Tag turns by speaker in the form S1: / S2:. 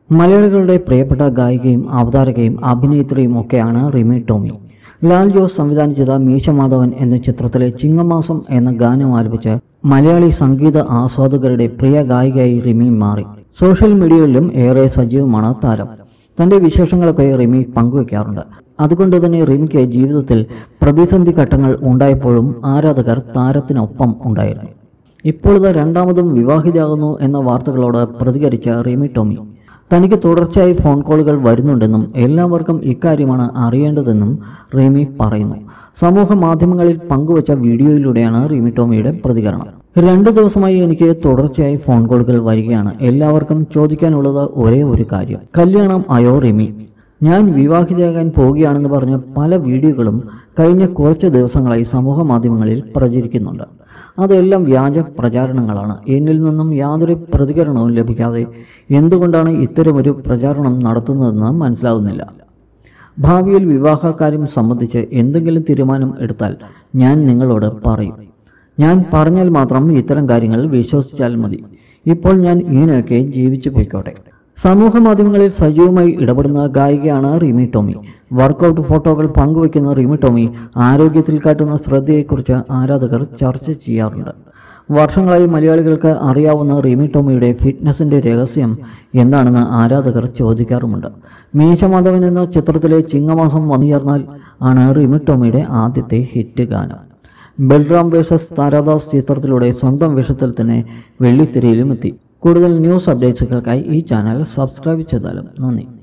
S1: മലയാളികളുടെ പ്രിയപ്പെട്ട ഗായികയും അവതാരകയും അഭിനേത്രിയും ഒക്കെയാണ് റിമി ടോമി ലാൽ ജോസ് സംവിധാനം ചെയ്ത മീശമാധവൻ എന്ന ചിത്രത്തിലെ ചിങ്ങമാസം എന്ന ഗാനം ആലപിച്ച് മലയാളി സംഗീത ആസ്വാദകരുടെ പ്രിയ ഗായികയായി റിമി മാറി സോഷ്യൽ മീഡിയയിലും ഏറെ സജീവമാണ് താരം തന്റെ വിശേഷങ്ങളൊക്കെ റിമി പങ്കുവെക്കാറുണ്ട് അതുകൊണ്ട് തന്നെ റിമിക്ക് ജീവിതത്തിൽ പ്രതിസന്ധി ഘട്ടങ്ങൾ ഉണ്ടായപ്പോഴും ആരാധകർ താരത്തിനൊപ്പം ഉണ്ടായിരുന്നു ഇപ്പോൾ ഇത് രണ്ടാമതും വിവാഹിതയാകുന്നു എന്ന വാർത്തകളോട് പ്രതികരിച്ച റിമി ടോമി തനിക്ക് തുടർച്ചയായി ഫോൺ കോളുകൾ വരുന്നുണ്ടെന്നും എല്ലാവർക്കും ഇക്കാര്യമാണ് അറിയേണ്ടതെന്നും റിമി പറയുന്നു സമൂഹ മാധ്യമങ്ങളിൽ പങ്കുവച്ച വീഡിയോയിലൂടെയാണ് റിമി ടോമിയുടെ പ്രതികരണം രണ്ടു ദിവസമായി എനിക്ക് തുടർച്ചയായി ഫോൺ കോളുകൾ വരികയാണ് എല്ലാവർക്കും ചോദിക്കാനുള്ളത് ഒരേ ഒരു കാര്യം കല്യാണം അയോ റിമി ഞാൻ വിവാഹിതയാകാൻ പോവുകയാണെന്ന് പറഞ്ഞ പല വീഡിയോകളും കഴിഞ്ഞ കുറച്ച് ദിവസങ്ങളായി സമൂഹ മാധ്യമങ്ങളിൽ പ്രചരിക്കുന്നുണ്ട് അതെല്ലാം വ്യാജ പ്രചാരണങ്ങളാണ് എന്നിൽ നിന്നും യാതൊരു പ്രതികരണവും ലഭിക്കാതെ എന്തുകൊണ്ടാണ് ഇത്തരമൊരു പ്രചാരണം നടത്തുന്നതെന്ന് മനസ്സിലാവുന്നില്ല ഭാവിയിൽ വിവാഹകാര്യം സംബന്ധിച്ച് എന്തെങ്കിലും തീരുമാനം എടുത്താൽ ഞാൻ നിങ്ങളോട് പറയും ഞാൻ പറഞ്ഞാൽ മാത്രം ഇത്തരം കാര്യങ്ങൾ വിശ്വസിച്ചാൽ മതി ഇപ്പോൾ ഞാൻ ഇങ്ങനെയൊക്കെ ജീവിച്ചു പോയിക്കോട്ടെ സമൂഹ മാധ്യമങ്ങളിൽ സജീവമായി ഇടപെടുന്ന ഗായികയാണ് റിമി ടോമി വർക്കൗട്ട് ഫോട്ടോകൾ പങ്കുവയ്ക്കുന്ന റിമി ടോമി ആരോഗ്യത്തിൽ കാട്ടുന്ന ശ്രദ്ധയെക്കുറിച്ച് ആരാധകർ ചർച്ച ചെയ്യാറുണ്ട് വർഷങ്ങളായി മലയാളികൾക്ക് അറിയാവുന്ന റിമി ടോമിയുടെ ഫിറ്റ്നസിന്റെ രഹസ്യം എന്താണെന്ന് ആരാധകർ ചോദിക്കാറുമുണ്ട് മീശമാധവൻ എന്ന ചിത്രത്തിലെ ചിങ്ങമാസം വന്നുചേർന്നാൽ ആണ് റിമി ടോമിയുടെ ആദ്യത്തെ ഹിറ്റ് ഗാനം ബൽറാം വേഴ്സസ് താരാദാസ് ചിത്രത്തിലൂടെ സ്വന്തം വേഷത്തിൽ തന്നെ വെള്ളിത്തിരയിലും എത്തി കൂടുതൽ ന്യൂസ് അപ്ഡേറ്റ്സുകൾക്കായി ഈ ചാനൽ സബ്സ്ക്രൈബ് ചെയ്താലും നന്ദി